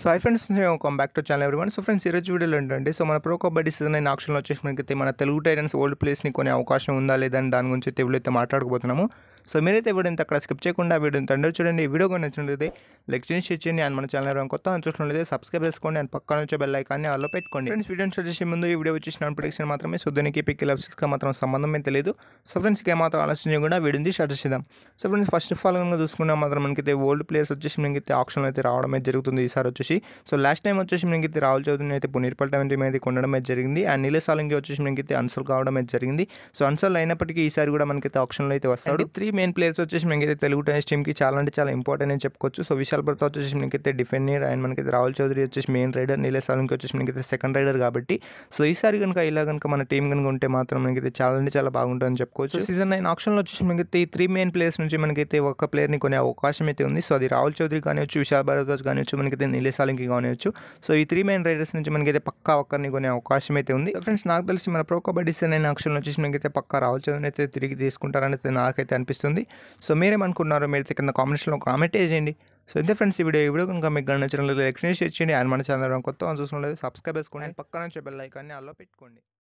so hi friends welcome back to channel everyone so friends ఈరోజు వీడియోలో ఏంటంటే so మన ప్రో కబడ్డీ సీజన్ అయిన ఆక్షన్లో వచ్చేసి మనకైతే మన తెలుగు టైటన్స్ ఓల్డ్ ప్లేస్ని కొనే అవకాశం ఉందా లేదా అని దాని గురించి అయితే వీడియో అయితే మాట్లాడుకోబోతున్నాము సో మీరైతే వీడియో ఇంత అక్కడ స్కిప్ చేయకుండా వీడియో ఇంత అందరూ చూడండి ఈ వీడియో కూడా నచ్చినట్లయితే లైక్ చేసి షేర్ చేయండి అండ్ మన ఛానల్ ఎవరైనా కొత్త అని చూసినట్లయితే సబ్స్క్రైబ్ చేసుకోండి అండ్ పక్కన వచ్చే బెల్ ఐకాన్ని ఆల్లో పెట్టుకోండి ఫ్రెండ్స్ వీడియో స్టార్ట్ చేసే ముందు ఈ వీడియో వచ్చేసి నాన్ ప్రిడిక్షన్ మాత్రమే సో దీనికి పిక్ లెవెల్స్కి మాత్రం సంబంధం ఏం తెలియదు సో ఫ్రెండ్స్కి ఏమాత్రం ఆలోచన చేయకుండా వీడియోని స్టార్ట్ చేద్దాం so friends first of all కనుక చూసుకున్నా మాత్రం మనకైతే ఓల్డ్ ప్లేయర్స్ వచ్చేసి మనకైతే ఆప్షన్ అయితే రావడం అయితే జరుగుతుంది ఈసారి వచ్చేసి సో లాస్ట్ టైం వచ్చేసి మనకైతే రాహుల్ చౌదరిని అయితే పునీర్పల్లి టీం అయితే కొనడం అయితే జరిగింది అండ్ నీలేష్ సాలంగి వచ్చేసి మనకైతే అన్సల్ కావడం అయితే జరిగింది సో అన్సల్ అయినప్పటికీ ఈసారి కూడా మనకైతే ఆప్షన్లో అయితే వస్తాడు త్రీ మెయిన్ ప్లేయర్స్ వచ్చేసి మనకైతే తెలుగు టెన్నిస్ టీమ్కి చాలా అంటే చాలా ఇంపార్టెంట్ అని చెప్పుకోవచ్చు సో విశాల్ భర్త వచ్చేసి మనకైతే డిఫెండర్ అండ్ మనకైతే రాహుల్ చౌదరి వచ్చేసి మెయిన్ రైడర్ నీలేష్ సాలంకి వచ్చేసి మనకైతే సెకండ్ రైడర్ కాబట్టి సో ఈసారి కనుక ఇలా కనుక మన టీం కనుక ఉంటే మాత్రం మనకైతే చాలా అంటే చాలా బాగుంటుందని చెప్పుకోవచ్చు సీజన్ నైన్ ఆప్షన్లో వచ్చేసి మనకైతే ఈ త్రీ మెయిన్ ప్లేయర్స్ నుంచి మనకైతే ఒక ప్లేయర్ని కొనే అవకాశం అయితే ఉంది సో అది రాహుల్ చౌదరి కానివచ్చు విశాల్ భరద్వాజ్ కానివచ్చు మనకైతే నీలేష్ సాలంకి కానివచ్చు సో ఈ త్రీ మెయిన్ రైడర్స్ నుంచి మనకైతే పక్కా ఒక్కరిని కొనే అవకాశం అయితే ఉంది ఫ్రెండ్స్ నాకు తెలిసి మన ప్రో కబడ్డీ సీజన్ నైన్ ఆప్షన్లో వచ్చేసి మనకైతే పక్కా రాహుల్ చౌదరిని అయితే తిరిగి తీసుకుంటారని అయితే నాకైతే అనిపిస్తుంది సో మీరేమనుకున్నారో మీరైతే కింద కామెంట్స్లో కామెంట్ చేయండి సో ఇంతే ఫ్రెండ్స్ ఈ వీడియో ఈ వీడియో కనుక మీకు నచ్చినట్లయితే లైక్ చేసి చేయండి అండ్ మన ఛానల్ కొత్త చూసినట్లయితే సబ్స్క్రైబ్ చేసుకోండి పక్కన నుంచి బెల్ ఐకాన్ని అల్లో పెట్టుకోండి